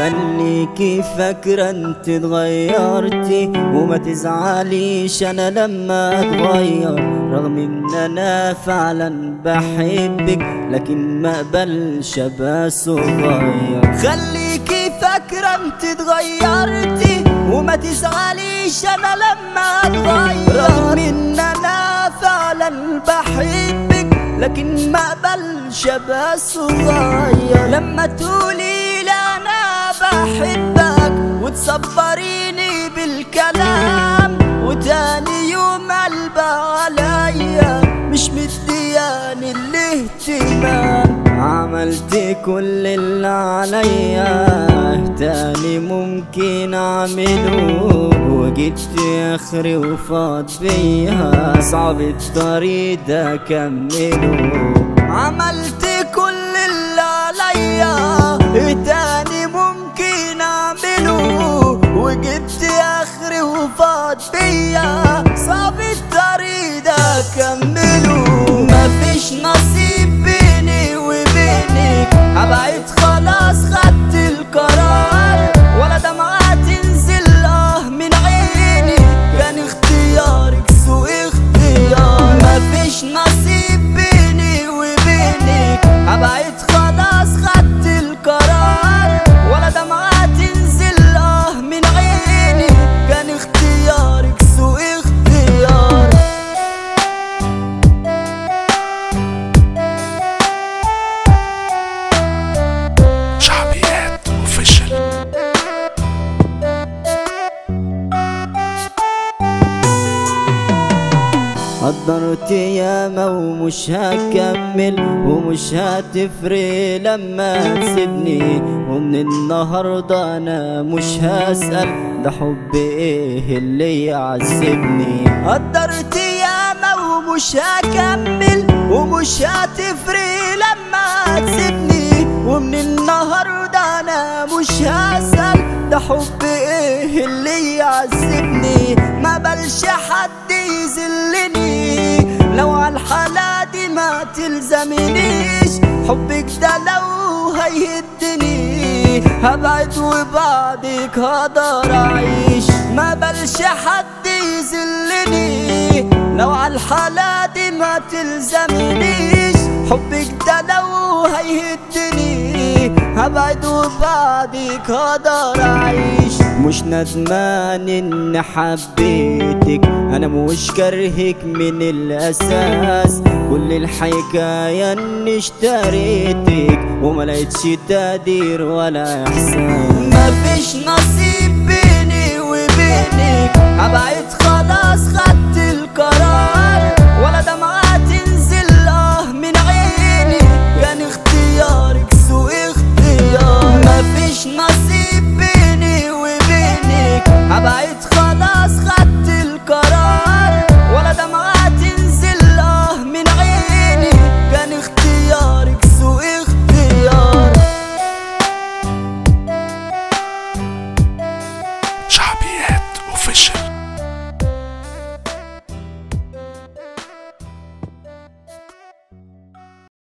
خليكي فاكرة انت اتغيرتي وما تزعليش انا لما اتغير رغم ان انا فعلا بحبك لكن ما اقبلش ابقى صغير خليكي فاكرة انت اتغيرتي وما تزعليش انا لما اتغير رغم ان انا فعلا بحبك لكن ما اقبلش ابقى صغير لما تقولي لا انا بحبك وتصبريني بالكلام وتاني يوم قلبه عليا مش مدياني الاهتمام عملت كل اللي عليا تاني ممكن اعمله وجبت اخري وفاض بيها صعب الطريق ده اكمله عملت كل اللي عليا تاني ممكن اعمله وجبت اخري وفاض بيا صعب الطريق ده اكمله مفيش نصيب بيني وبينك هبعد خلاص خدت القرار ولا دمعة تنزل اه من عيني كان اختيارك سوء اختيار مفيش نصيب بيني وبينك هبعد خلاص خدت القرار ولا دمعة تنزل اه من عيني كان اختيارك سوء اختيار شعبيات اوفيشال قدرت ياما ومش هكمل ومش هتفرق لما تسيبني ومن النهاردة أنا مش هسأل ده حب إيه اللي يعذبني قدرت ياما ومش هكمل ومش هتفرق لما تسيبني ومن النهاردة أنا مش هسأل ده حب إيه اللي يعذبني ما بلش حد يذلني لو عالحالة دي ما تلزمنيش حبك ده لو هيهدني هبعد وبعدك هقدر أعيش ما بلش حد يذلني لو عالحالة دي ما تلزمنيش حبك ده لو هيهدني هبعد وبعدك هقدر اعيش مش ندمان ان حبيتك انا مش كرهك من الاساس كل الحكاية اني اشتريتك وما لقيتش تقدير ولا احساس مفيش نصيب بيني وبينك هبعد خلاص خدت القرار